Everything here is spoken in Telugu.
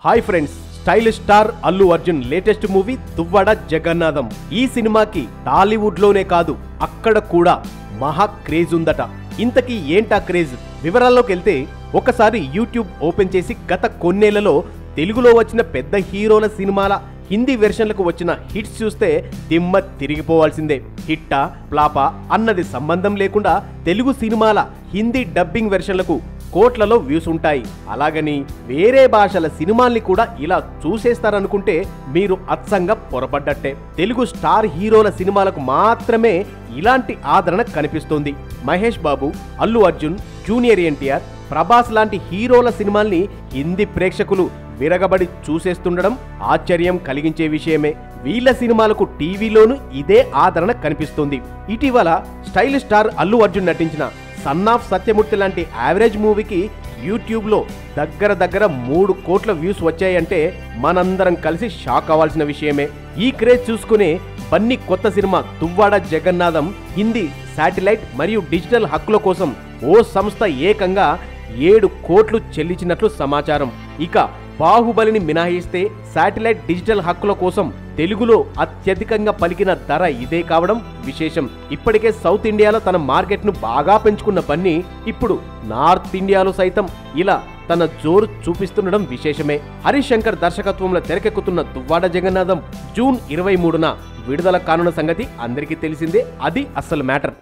hi friends stylish star Allu Arjun latest movie Duvvada Jagannadham ఈ సినిమాకి టాలీవుడ్ లోనే కాదు అక్కడ కూడా మహా క్రేజ్ ఉందట ఇంతకీ ఏంటా క్రేజ్ వివరాల్లోకి వెళ్తే ఒకసారి యూట్యూబ్ ఓపెన్ చేసి గత కొన్నేళ్లలో తెలుగులో వచ్చిన పెద్ద హీరోల సినిమాల హిందీ వెర్షన్లకు వచ్చిన హిట్స్ చూస్తే దిమ్మ తిరిగిపోవాల్సిందే హిట్టా ప్లాపా అన్నది సంబంధం లేకుండా తెలుగు సినిమాల హిందీ డబ్బింగ్ వెర్షన్లకు కోట్లలో వ్యూస్ ఉంటాయి అలాగని వేరే భాషల సినిమాల్ని కూడా ఇలా చూసేస్తారనుకుంటే మీరు అచ్చంగా పొరపడ్డట్టే తెలుగు స్టార్ హీరోల సినిమాలకు మాత్రమే ఇలాంటి ఆదరణ కనిపిస్తోంది మహేష్ బాబు అల్లు అర్జున్ జూనియర్ ఎన్టీఆర్ ప్రభాస్ లాంటి హీరోల సినిమాల్ని హిందీ ప్రేక్షకులు విరగబడి చూసేస్తుండడం ఆశ్చర్యం కలిగించే విషయమే వీళ్ళ సినిమాలకు టీవీలోనూ ఇదే ఆదరణ కనిపిస్తుంది ఇటీవల స్టైల్ స్టార్ అల్లు అర్జున్ నటించిన సన్ ఆఫ్ సత్యమూర్తి లాంటి యావరేజ్ మూవీకి యూట్యూబ్లో దగ్గర దగ్గర మూడు కోట్ల వ్యూస్ వచ్చాయంటే మనందరం కలిసి షాక్ అవ్వాల్సిన విషయమే ఈ క్రేజ్ చూసుకునే బన్నీ కొత్త సినిమా దువ్వాడ జగన్నాథం హిందీ శాటిలైట్ మరియు డిజిటల్ హక్కుల కోసం ఓ సంస్థ ఏకంగా ఏడు కోట్లు చెల్లించినట్లు సమాచారం ఇక బాహుబలిని మినహాయిస్తే శాటిలైట్ డిజిటల్ హక్కుల కోసం తెలుగులో అత్యధికంగా పలికిన ధర ఇదే కావడం విశేషం ఇప్పటికే సౌత్ ఇండియాలో తన మార్కెట్ను బాగా పెంచుకున్న బన్నీ ఇప్పుడు నార్త్ ఇండియాలో సైతం ఇలా తన జోరు చూపిస్తుండడం విశేషమే హరీష్ శంకర్ దర్శకత్వంలో తెరకెక్కుతున్న దువ్వాడ జగన్నాథం జూన్ ఇరవై మూడున విడుదల కానున్న సంగతి అందరికీ తెలిసిందే అది అసలు మ్యాటర్